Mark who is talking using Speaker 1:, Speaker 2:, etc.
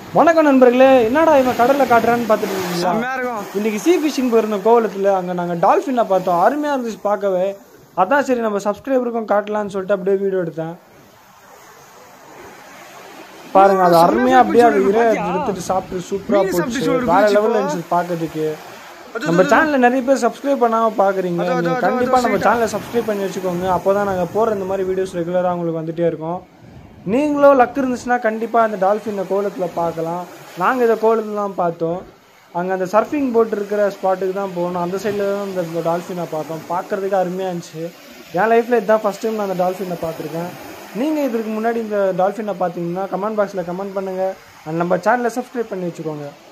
Speaker 1: வணக்கம் நண்பர்களே என்னடா இவன் கடலில் காட்டுறான்னு பார்த்துட்டு இருக்கீங்களா
Speaker 2: செம்மையா இருக்கும்
Speaker 1: இன்னைக்கு சீ ஃபிஷிங் போயிருந்தோம் கோவலத்தில் அங்கே நாங்கள் டால்ஃபினை பார்த்தோம் அருமையாக இருந்துச்சு பார்க்கவே அதான் சரி நம்ம சப்ஸ்கிரைபருக்கும் காட்டலாம்னு சொல்லிட்டு அப்படியே வீடியோ எடுத்தேன் பாருங்க அது அருமையாக அப்படியே அது இறை எடுத்துட்டு சாப்பிட்டு சூப்பராக
Speaker 2: மீன் சாப்பிட்டு
Speaker 1: போச்சு
Speaker 2: சோறு
Speaker 1: வேற
Speaker 2: குடிச்சு
Speaker 1: லெவலில்
Speaker 2: போ.
Speaker 1: இருந்துச்சு பார்க்கறதுக்கு நம்ம சேனலில் நிறைய பேர் சப்ஸ்கிரைப் பண்ணாமல் பார்க்குறீங்க
Speaker 2: அதோ,
Speaker 1: நீங்கள்
Speaker 2: அதோ,
Speaker 1: கண்டிப்பாக
Speaker 2: அதோ,
Speaker 1: நம்ம
Speaker 2: straight-ஆ.
Speaker 1: சேனலை சப்ஸ்கிரைப் பண்ணி வச்சுக்கோங்க அப்போ தான் நாங்கள் போகிற இந்த மாதிரி வீடியோஸ் ரெகுலராக உங்களுக்கு வந்துட்டே இருக்கோம் நீங்களும் லக் இருந்துச்சுன்னா கண்டிப்பாக அந்த டால்ஃபினை கோலத்தில் பார்க்கலாம் நாங்கள் இதை கோலத்தில் தான் பார்த்தோம் அங்கே அந்த சர்ஃபிங் போட் இருக்கிற ஸ்பாட்டுக்கு தான் போகணும் அந்த சைடில் தான் இந்த டால்ஃபினை பார்த்தோம் பார்க்குறதுக்கு அருமையாக இருந்துச்சு என் லைஃப்பில் இதுதான் ஃபஸ்ட் டைம் நான் அந்த டால்ஃபினை பார்த்துருக்கேன் நீங்கள் இதுக்கு முன்னாடி இந்த டால்ஃபினை பார்த்தீங்கன்னா கமெண்ட் பாக்ஸில் கமெண்ட் பண்ணுங்கள் அண்ட் நம்ம சேனலை சப்ஸ்கிரைப் பண்ணி வச்சுக்கோங்க